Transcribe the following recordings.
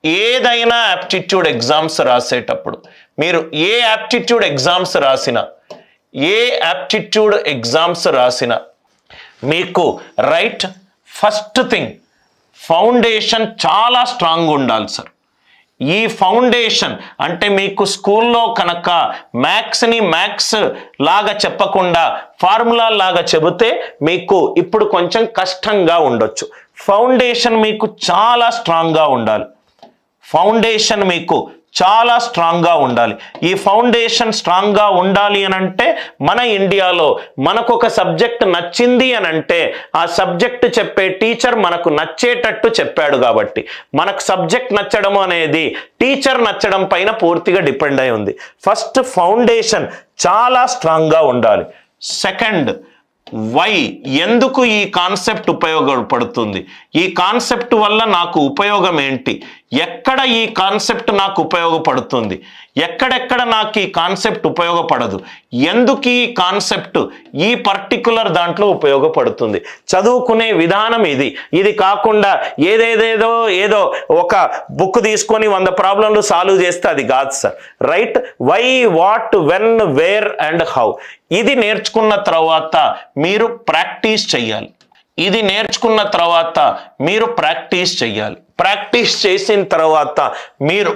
ఏదైనా aptitude exams రాసేటప్పుడు మీరు ఏ యాప్టిట్యూడ్ ఎగ్జామ్స్ రాసినా ఏ యాప్టిట్యూడ్ ఎగ్జామ్స్ రాసినా మీకు రైట్ ఫస్ట్ థింగ్ ఫౌండేషన్ చాలా స్ట్రాంగ్ ఉండాలి సార్ ఈ ఫౌండేషన్ అంటే మీకు స్కూల్లో కనుక మ్యాథ్స్ని మ్యాథ్స్ లాగా చెప్పకుండా ఫార్ములా లాగా చెబితే మీకు ఇప్పుడు కొంచెం కష్టంగా ఉండొచ్చు ఫౌండేషన్ మీకు చాలా స్ట్రాంగ్గా ఉండాలి ఫౌండేషన్ మీకు చాలా స్ట్రాంగ్గా ఉండాలి ఈ ఫౌండేషన్ స్ట్రాంగ్గా ఉండాలి అని అంటే మన ఇండియాలో మనకు ఒక సబ్జెక్ట్ నచ్చింది అని అంటే ఆ సబ్జెక్ట్ చెప్పే టీచర్ మనకు నచ్చేటట్టు చెప్పాడు కాబట్టి మనకు సబ్జెక్ట్ నచ్చడం అనేది టీచర్ నచ్చడం పైన పూర్తిగా డిపెండ్ అయి ఉంది ఫస్ట్ ఫౌండేషన్ చాలా స్ట్రాంగ్గా ఉండాలి సెకండ్ వై ఎందుకు ఈ కాన్సెప్ట్ ఉపయోగపడుతుంది ఈ కాన్సెప్ట్ వల్ల నాకు ఉపయోగం ఏంటి ఎక్కడ ఈ కాన్సెప్ట్ నాకు ఉపయోగపడుతుంది ఎక్కడెక్కడ నాకు ఈ కాన్సెప్ట్ ఉపయోగపడదు ఎందుకు ఈ కాన్సెప్ట్ ఈ పర్టికులర్ దాంట్లో ఉపయోగపడుతుంది చదువుకునే విధానం ఇది ఇది కాకుండా ఏదేదేదో ఏదో ఒక బుక్ తీసుకొని వంద ప్రాబ్లంలు సాల్వ్ చేస్తే అది కాదు sir right why what when where and how ఇది నేర్చుకున్న తర్వాత మీరు ప్రాక్టీస్ చెయ్యాలి ఇది నేర్చుకున్న తర్వాత మీరు ప్రాక్టీస్ చెయ్యాలి ప్రాక్టీస్ చేసిన తర్వాత మీరు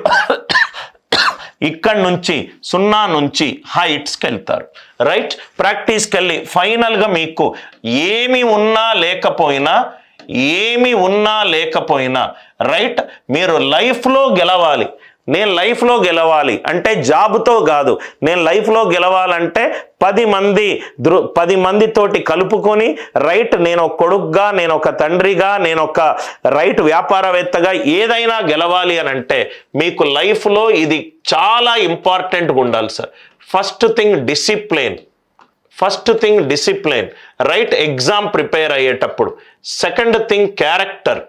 ఇక్కడి నుంచి సున్నా నుంచి హైట్స్కి వెళ్తారు రైట్ ప్రాక్టీస్కి వెళ్ళి ఫైనల్గా మీకు ఏమి ఉన్నా లేకపోయినా ఏమి ఉన్నా లేకపోయినా రైట్ మీరు లైఫ్లో గెలవాలి నేను లైఫ్లో గెలవాలి అంటే జాబ్తో కాదు నేను లైఫ్లో గెలవాలంటే పది మంది దృ పది మందితోటి కలుపుకొని రైట్ నేను ఒక కొడుకుగా నేను ఒక తండ్రిగా నేను ఒక రైట్ వ్యాపారవేత్తగా ఏదైనా గెలవాలి అని అంటే మీకు లైఫ్లో ఇది చాలా ఇంపార్టెంట్గా ఉండాలి sir first thing discipline first thing discipline right exam prepare అయ్యేటప్పుడు second thing character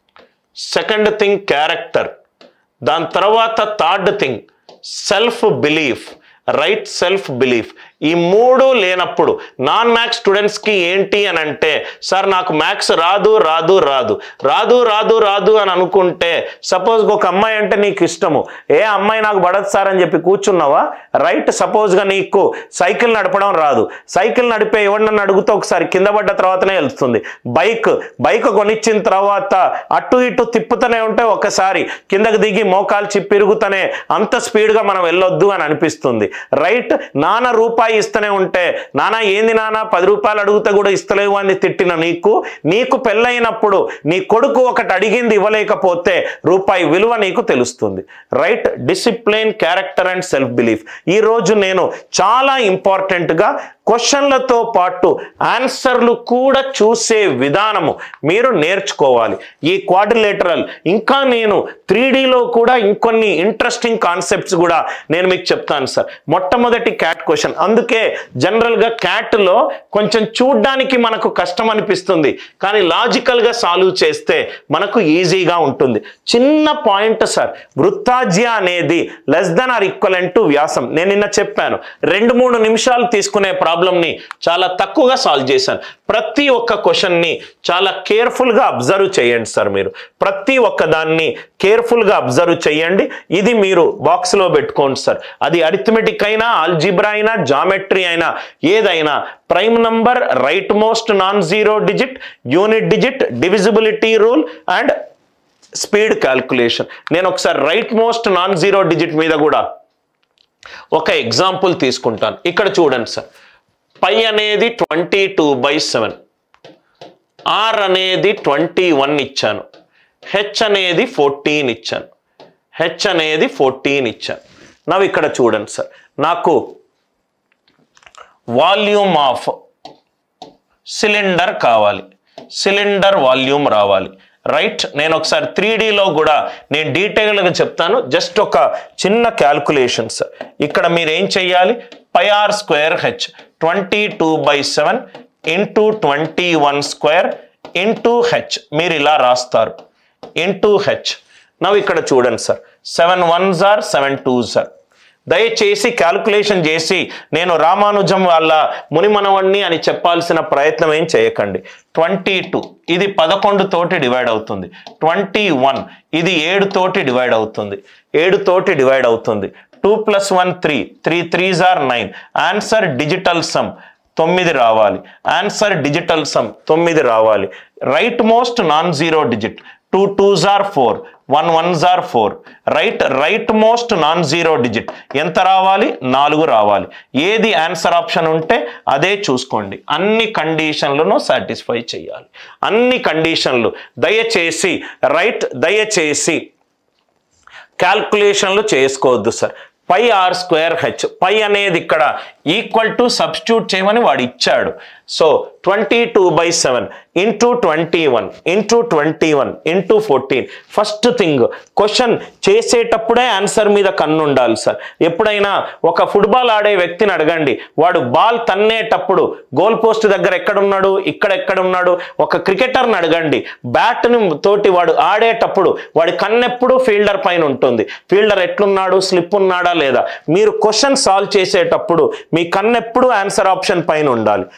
second thing character దాని తర్వాత third thing self belief right self belief ఈ మూడు లేనప్పుడు నాన్ మ్యాథ్స్ స్టూడెంట్స్కి ఏంటి అని అంటే సార్ నాకు మ్యాథ్స్ రాదు రాదు రాదు రాదు రాదు రాదు అని అనుకుంటే సపోజ్ ఒక అమ్మాయి అంటే నీకు ఇష్టము ఏ అమ్మాయి నాకు పడదు సార్ అని చెప్పి కూర్చున్నావా రైట్ సపోజ్గా నీకు సైకిల్ నడపడం రాదు సైకిల్ నడిపే ఎవరినన్ను అడుగుతూ ఒకసారి కింద పడ్డ తర్వాతనే వెళ్తుంది బైక్ బైక్ కొనిచ్చిన తర్వాత అటు ఇటు తిప్పుతూనే ఉంటే ఒకసారి కిందకి దిగి మోకాలు చిప్పిరుగుతూనే అంత స్పీడ్గా మనం వెళ్ళొద్దు అని అనిపిస్తుంది రైట్ నాన్న రూపాయి ఇస్తూనే ఉంటే నాన్న ఏంది నాన్న పది రూపాయలు అడిగితే కూడా ఇస్తలేవు అని తిట్టిన నీకు నీకు పెళ్ళైనప్పుడు నీ కొడుకు ఒకటి అడిగింది ఇవ్వలేకపోతే రూపాయి విలువ నీకు తెలుస్తుంది right discipline character and self belief ఈ రోజు నేను చాలా ఇంపార్టెంట్గా క్వశ్చన్లతో పాటు ఆన్సర్లు కూడా చూసే విధానము మీరు నేర్చుకోవాలి ఈ క్వాడ్రిలేటరల్ ఇంకా నేను త్రీ లో కూడా ఇంకొన్ని ఇంట్రెస్టింగ్ కాన్సెప్ట్స్ కూడా నేను మీకు చెప్తాను సార్ మొట్టమొదటి క్యాట్ క్వశ్చన్ అందుకే జనరల్గా క్యాట్లో కొంచెం చూడ్డానికి మనకు కష్టం అనిపిస్తుంది కానీ లాజికల్గా సాల్వ్ చేస్తే మనకు ఈజీగా ఉంటుంది చిన్న పాయింట్ సార్ వృత్తాజ్య అనేది less than or equivalent to వ్యాసం నేను నిన్న చెప్పాను రెండు మూడు నిమిషాలు తీసుకునే ప్రాబ్లమ్ని చాలా తక్కువగా సాల్వ్ చేశాను ప్రతి ఒక్క క్వశ్చన్ని చాలా కేర్ఫుల్గా అబ్జర్వ్ చేయండి సార్ మీరు ప్రతి ఒక్క దాన్ని కేర్ఫుల్గా అబ్జర్వ్ చేయండి ఇది మీరు బాక్స్లో పెట్టుకోండి సార్ అది అరిథమెటిక్ అయినా ఆల్జిబ్రా అయినా జామెట్రీ అయినా ఏదైనా prime number right most non zero digit unit digit divisibility rule and speed calculation నేను ఒకసారి right most non zero digit మీద కూడా ఒక ఎగ్జాంపుల్ తీసుకుంటాను ఇక్కడ చూడండి సార్ పై అనేది twenty two by seven r అనేది ట్వంటీ వన్ ఇచ్చాను హెచ్ అనేది ఫోర్టీన్ ఇచ్చాను హెచ్ అనేది ఫోర్టీన్ ఇచ్చాను నవ్వు ఇక్కడ చూడండి సార్ నాకు వాల్యూమ్ ఆఫ్ సిలిండర్ కావాలి సిలిండర్ వాల్యూమ్ రావాలి రైట్ నేను ఒకసారి త్రీ లో కూడా నేను డీటెయిల్గా చెప్తాను జస్ట్ ఒక చిన్న క్యాల్కులేషన్స్ ఇక్కడ మీరు ఏం చెయ్యాలి pi r square h twenty two by seven into twenty one square into h మీరు ఇలా రాస్తారు ఇంటూ హెచ్ నవ్వు ఇక్కడ చూడండి సార్ సెవెన్ వన్ జార్ సెవెన్ టూ జార్ దయచేసి క్యాల్కులేషన్ చేసి నేను రామానుజం వాళ్ళ మునిమనవణ్ణి అని చెప్పాల్సిన ప్రయత్నం ఏం చేయకండి ట్వంటీ టూ ఇది పదకొండు తోటి డివైడ్ అవుతుంది ట్వంటీ వన్ ఇది ఏడు తోటి డివైడ్ అవుతుంది ఏడు తోటి డివైడ్ అవుతుంది two plus one three three threes are nine answer digital sum తొమ్మిది రావాలి ఆన్సర్ డిజిటల్ సమ్ తొమ్మిది రావాలి right most non zero digit two twos are four one ones are four right right most non zero digit ఎంత రావాలి నాలుగు రావాలి ఏది answer option ఉంటే అదే చూసుకోండి అన్ని కండిషన్లను సాటిస్ఫై చేయాలి అన్ని కండిషన్లు దయచేసి రైట్ దయచేసి క్యాల్కులేషన్లు చేసుకోవద్దు sir pi r square h pi అనేది ఇక్కడ ఈక్వల్ టు సబ్స్టిట్యూట్ చేయమని వాడు ఇచ్చాడు so twenty two by seven into twenty one into twenty one into fourteen first thing question చేసేటప్పుడే ఆన్సర్ మీద కన్ను ఉండాలి సార్ ఎప్పుడైనా ఒక ఫుట్బాల్ ఆడే వ్యక్తిని అడగండి వాడు బాల్ తన్నేటప్పుడు గోల్ పోస్ట్ దగ్గర ఎక్కడున్నాడు ఇక్కడ ఎక్కడున్నాడు ఒక క్రికెటర్ని అడగండి బ్యాట్ని తోటి వాడు ఆడేటప్పుడు వాడి కన్నెప్పుడు ఫీల్డర్ పైన ఉంటుంది ఫీల్డర్ ఎట్లున్నాడు స్లిప్ ఉన్నాడా లేదా మీరు క్వశ్చన్ సాల్వ్ చేసేటప్పుడు మీ కన్నెప్పుడు ఆన్సర్ ఆప్షన్ పైన ఉండాలి